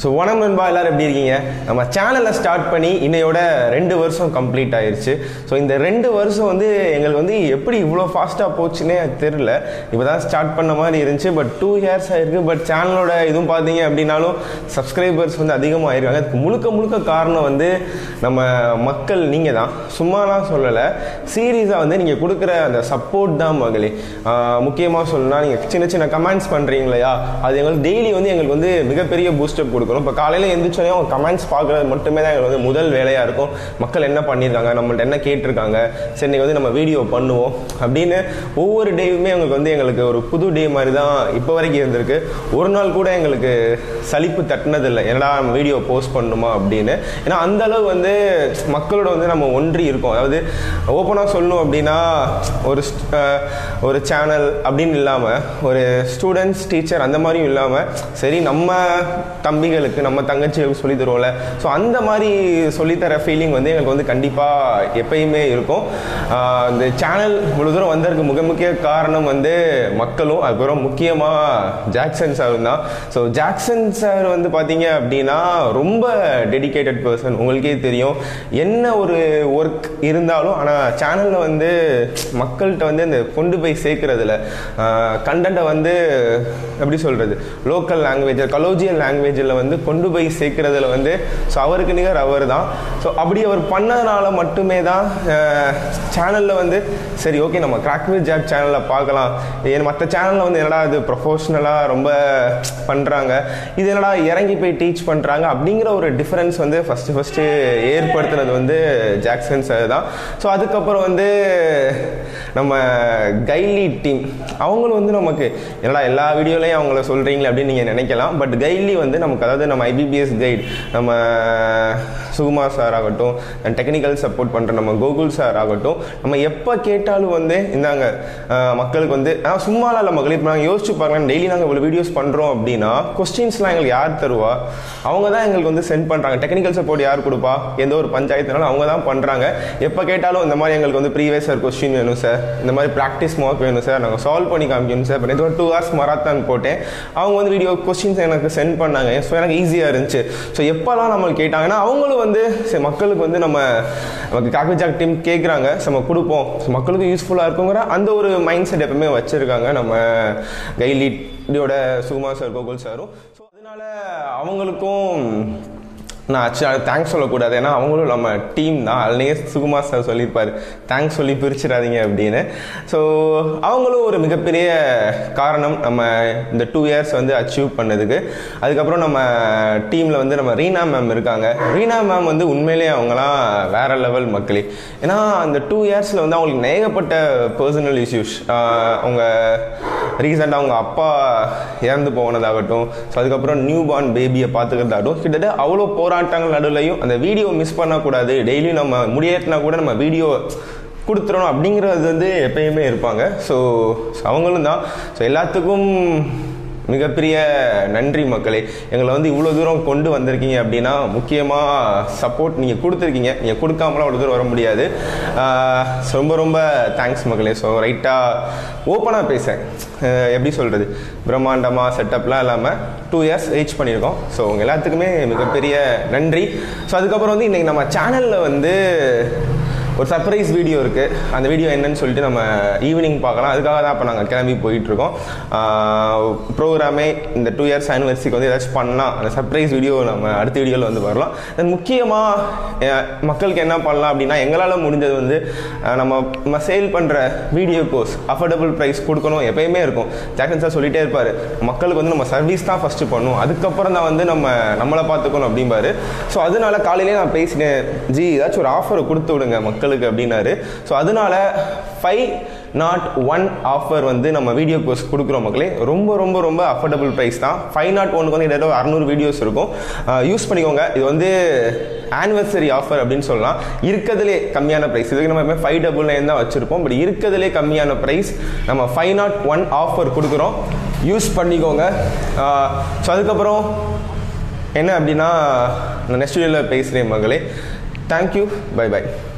so வணக்கம் நண்பா எல்லாரும் எப்படி இருக்கீங்க நம்ம சேனலை ஸ்டார்ட் பண்ணி இன்னையோட ரெண்டு வருஷம் கம்ப்ளீட் ஆயிருச்சு ஸோ இந்த ரெண்டு வருஷம் வந்து எங்களுக்கு வந்து எப்படி இவ்வளோ ஃபாஸ்ட்டாக போச்சுன்னே தெரில இப்போ தான் ஸ்டார்ட் பண்ண மாதிரி இருந்துச்சு பட் டூ இயர்ஸ் ஆயிருக்கு பட் சேனலோட இதுவும் பார்த்தீங்க அப்படின்னாலும் சப்ஸ்கிரைபர்ஸ் வந்து அதிகமாக ஆயிருக்காங்க அதுக்கு முழுக்க முழுக்க காரணம் வந்து நம்ம மக்கள் நீங்கள் தான் சும்மாலாம் சொல்லலை சீரியஸாக வந்து நீங்கள் கொடுக்குற அந்த சப்போர்ட் தான் மகளே முக்கியமாக சொல்லணும்னா நீங்கள் சின்ன சின்ன கமெண்ட்ஸ் பண்ணுறீங்க இல்லையா அது எங்களுக்கு டெய்லி வந்து எங்களுக்கு வந்து மிகப்பெரிய பூஸ்டப் கொடுக்கணும் இப்போ காலையில் எழுந்திரிச்சோடனே அவங்க கமெண்ட்ஸ் பார்க்குறது மட்டுமே தான் எங்களுக்கு வந்து முதல் வேலையாக இருக்கும் மக்கள் என்ன பண்ணியிருக்காங்க நம்மள்ட்ட என்ன கேட்டிருக்காங்க சரி இன்னைக்கு வந்து நம்ம வீடியோ பண்ணுவோம் அப்படின்னு ஒவ்வொரு டேவுமே எங்களுக்கு வந்து எங்களுக்கு ஒரு புது டே மாதிரி தான் இப்போ வரைக்கும் இருந்திருக்கு ஒரு நாள் கூட எங்களுக்கு சலிப்பு தட்டினதில்லை என்னடா நம்ம வீடியோ போஸ்ட் பண்ணணுமா அப்படின்னு ஏன்னா அந்த அளவு வந்து மக்களோட வந்து நம்ம ஒன்றி இருக்கோம் அதாவது ஓப்பனாக சொல்லணும் அப்படின்னா ஒரு st- அஹ் ஒரு சேனல் அப்படின்னு இல்லாமல் ஒரு ஸ்டூடெண்ட்ஸ் டீச்சர் அந்த மாதிரியும் இல்லாமல் சரி நம்ம தம்பிகளுக்கு நம்ம தங்கச்சிகளுக்கு சொல்லி தருவோம்ல ஸோ அந்த மாதிரி சொல்லித்தர ஃபீலிங் வந்து எங்களுக்கு வந்து கண்டிப்பாக எப்பயுமே இருக்கும் ஆஹ் இந்த சேனல் இவ்வளோ தூரம் வந்ததுக்கு மிக முக்கிய காரணம் வந்து மக்களும் அதுக்கப்புறம் முக்கியமாக ஜாக்சன் சார் தான் ஸோ ஜாக்சன் சார் வந்து பார்த்தீங்க அப்படின்னா ரொம்ப டெடிகேட்டட் பர்சன் உங்களுக்கே தெரியும் என்ன ஒரு ஒர்க் இருந்தாலும் ஆனால் சேனலில் வந்து மக்கள்கிட்ட வந்து இந்த கொண்டு போய் சேர்க்கறதுல கண்டென்ட்டை வந்து எப்படி சொல்கிறது லோக்கல் லாங்குவேஜ் கலோஜியல் லாங்குவேஜில் வந்து கொண்டு போய் சேர்க்கறதுல வந்து ஸோ அவருக்கு நிகர் அவர் தான் ஸோ அப்படி அவர் பண்ணதுனால மட்டுமே தான் சேனலில் வந்து சரி ஓகே நம்ம கிராக் வித் ஜாக் சேனலில் பார்க்கலாம் ஏன் மற்ற சேனலில் வந்து என்னடா இது ப்ரொஃபஷ்னலாக ரொம்ப பண்ணுறாங்க இது என்னடா இறங்கி போய் டீச் பண்ணுறாங்க அப்படிங்கிற ஒரு டிஃப்ரென்ஸ் வந்து ஃபஸ்ட்டு ஃபஸ்ட்டு ஏற்படுத்தினது வந்து ஜாக்சன் சார் தான் ஸோ அதுக்கப்புறம் வந்து நம்ம கைலி டீம் அவங்களும் வந்து நமக்கு என்னடா எல்லா வீடியோலையும் அவங்கள சொல்கிறீங்களே அப்படின்னு நீங்கள் நினைக்கலாம் பட் கைலி வந்து நமக்கு அதாவது நம்ம ஐபிபிஎஸ் கைட் நம்ம சுகுமார் சார் ஆகட்டும் டெக்னிக்கல் சப்போர்ட் பண்ணுற நம்ம கோகுல் சார் ஆகட்டும் நம்ம எப்போ கேட்டாலும் வந்து இந்தாங்க அஹ், மக்களுக்கு வந்து நான் சும்மாலாம் இல்லை மக்கள் இப்போ நாங்கள் யோசிச்சு பாருங்க டெய்லி நாங்கள் இவ்வளோ வீடியோஸ் பண்ணுறோம் அப்படின்னா கொஸ்டின்ஸ்லாம் எங்களுக்கு யார் தருவா அவங்க தான் எங்களுக்கு வந்து சென்ட் பண்ணுறாங்க டெக்னிக்கல் சப்போர்ட் யார் கொடுப்பா எந்த ஒரு பஞ்சாயத்துனாலும் அவங்க தான் பண்ணுறாங்க எப்போ கேட்டாலும் இந்த மாதிரி எங்களுக்கு வந்து ப்ரீவியஸ் சார் கொஸ்டின் வேணும் சார் இந்த மாதிரி ப்ராக்டிஸ் மார்க் வேணும் சார் நாங்கள் சால்வ் பண்ணி காமிக்கணும் சார் இப்போ நேற்று ஒரு டூ ஹவர்ஸ் மராத்தான் போட்டேன் அவங்க வந்து வீடியோ கொஸ்டின்ஸ் எனக்கு சென்ட் பண்ணாங்க ஸோ எனக்கு ஈஸியாக இருந்துச்சு ஸோ எப்போல்லாம் நம்மளுக்கு கேட்டாங்கன்னா அவங்களும் வந்து சரி மக்களுக்கு வந்து நம்ம நமக்கு காக்கி ஜாக் டீம் கேட்குறாங்க நம்ம கொடுப்போம் ஸோ மக்களுக்கு யூஸ்ஃபுல்லாக இருக்குங்கிற அந்த ஒரு மைண்ட் செட் எப்பவுமே வச்சுருக்காங்க நம்ம கைலீடியோட சுகுமார் சார் கோகுல் சாரும் ஸோ அதனால அவங்களுக்கும் நான் ஆக்சுவலாக தேங்க்ஸ் சொல்லக்கூடாது ஏன்னா அவங்களும் நம்ம டீம் தான் அதுலேயே சுகுமார் சார் சொல்லியிருப்பார் தேங்க்ஸ் சொல்லி பிரிச்சிடாதீங்க அப்படின்னு ஸோ அவங்களும் ஒரு மிகப்பெரிய காரணம் நம்ம இந்த டூ இயர்ஸ் வந்து அச்சீவ் பண்ணதுக்கு அதுக்கப்புறம் நம்ம டீமில் வந்து நம்ம ரீனா மேம் இருக்காங்க ரீனா மேம் வந்து உண்மையிலேயே அவங்களாம் வேற லெவல் மக்களே ஏன்னா அந்த டூ இயர்ஸில் வந்து அவங்களுக்கு ஏகப்பட்ட பர்சனல் இஷ்யூஸ் அவங்க ரீசெண்டாக அவங்க அப்பா இறந்து போனதாகட்டும் ஸோ அதுக்கப்புறம் நியூ பார்ன் பேபியை பார்த்துக்கிறதாகட்டும் கிட்டத்தட்ட அவ்வளோ போராட்டங்கள் நடுவுலையும் அந்த வீடியோ மிஸ் பண்ணக்கூடாது டெய்லியும் நம்ம முடியேற்றினா கூட நம்ம வீடியோ கொடுத்துடணும் அப்படிங்கிறது வந்து எப்பயுமே இருப்பாங்க ஸோ அவங்களும் தான் ஸோ எல்லாத்துக்கும் மிகப்பெரிய நன்றி மக்களே எங்களை வந்து இவ்வளோ தூரம் கொண்டு வந்திருக்கீங்க அப்படின்னா முக்கியமாக சப்போர்ட் நீங்கள் கொடுத்துருக்கீங்க நீங்கள் கொடுக்காமலாம் அவ்வளோ தூரம் வர முடியாது ஆஹ் ரொம்ப ரொம்ப தேங்க்ஸ் மக்களே ஸோ ரைட்டாக ஓப்பனாக பேசேன் அஹ் எப்படி சொல்கிறது பிரம்மாண்டமாக செட்டப்லாம் இல்லாமல் டூ இயர்ஸ் ரீச் பண்ணியிருக்கோம் ஸோ உங்கள் எல்லாத்துக்குமே மிகப்பெரிய நன்றி ஸோ அதுக்கப்புறம் வந்து இன்றைக்கி நம்ம சேனலில் வந்து ஒரு சர்ப்ரைஸ் வீடியோ இருக்குது அந்த வீடியோ என்னன்னு சொல்லிட்டு நம்ம ஈவினிங் பார்க்கலாம் அதுக்காக தான் இப்போ நாங்கள் கிளம்பி போயிட்டுருக்கோம் ப்ரோக்ராமே இந்த டூ இயர்ஸ் ஆனிவர்சரிக்கு வந்து ஏதாச்சும் பண்ணலாம் அந்த சர்ப்ரைஸ் வீடியோ நம்ம அடுத்த வீடியோவில் வந்து வரலாம் தென் முக்கியமாக மக்களுக்கு என்ன பண்ணலாம் அப்படின்னா எங்களால் முடிஞ்சது வந்து அஹ், நம்ம நம்ம சேல் பண்ணுற வீடியோ கோர்ஸ் அஃபோர்டபுள் ப்ரைஸ் கொடுக்கணும் எப்பயுமே இருக்கும் ஜாக்கன் சார் சொல்லிட்டே இருப்பார் மக்களுக்கு வந்து நம்ம சர்வீஸ் தான் ஃபஸ்ட்டு பண்ணும் அதுக்கப்புறம் தான் வந்து நம்ம நம்மளை பார்த்துக்கணும் அப்படிம்பாரு ஸோ அதனால காலையிலே நான் பேசினேன் ஜி ஏதாச்சும் ஒரு ஆஃபரை கொடுத்து விடுங்க மக்களுக்கு அப்படின்னாரு ஸோ அதனால ஃபைவ் நாட் ஒன் ஆஃபர் வந்து நம்ம வீடியோ கோர்ஸ் கொடுக்குறோம் மக்களே ரொம்ப ரொம்ப ரொம்ப அஃபோர்டபுள் ப்ரைஸ் தான் ஃபைவ் நாட் ஒனுக்கு வந்து கிட்டத்தட்ட ஒரு அறநூறு வீடியோஸ் இருக்கும் யூஸ் பண்ணிக்கோங்க இது வந்து ஆனிவர்சரி ஆஃபர் அப்படின்னு சொல்லலாம் இருக்கிறதுலே கம்மியான ப்ரைஸ் இதுக்கு நம்ம ஃபைவ் டபுள் நைன் தான் வச்சுருப்போம் பட் இருக்கிறதுலே கம்மியான ப்ரைஸ் நம்ம ஃபைவ் நாட் ஒன் ஆஃபர் கொடுக்குறோம் யூஸ் பண்ணிக்கோங்க ஸோ அதுக்கப்புறம் என்ன அப்படின்னா நான் நெக்ஸ்ட் வீடியோவில் பேசுகிறேன் மகளே தேங்க்யூ பை பை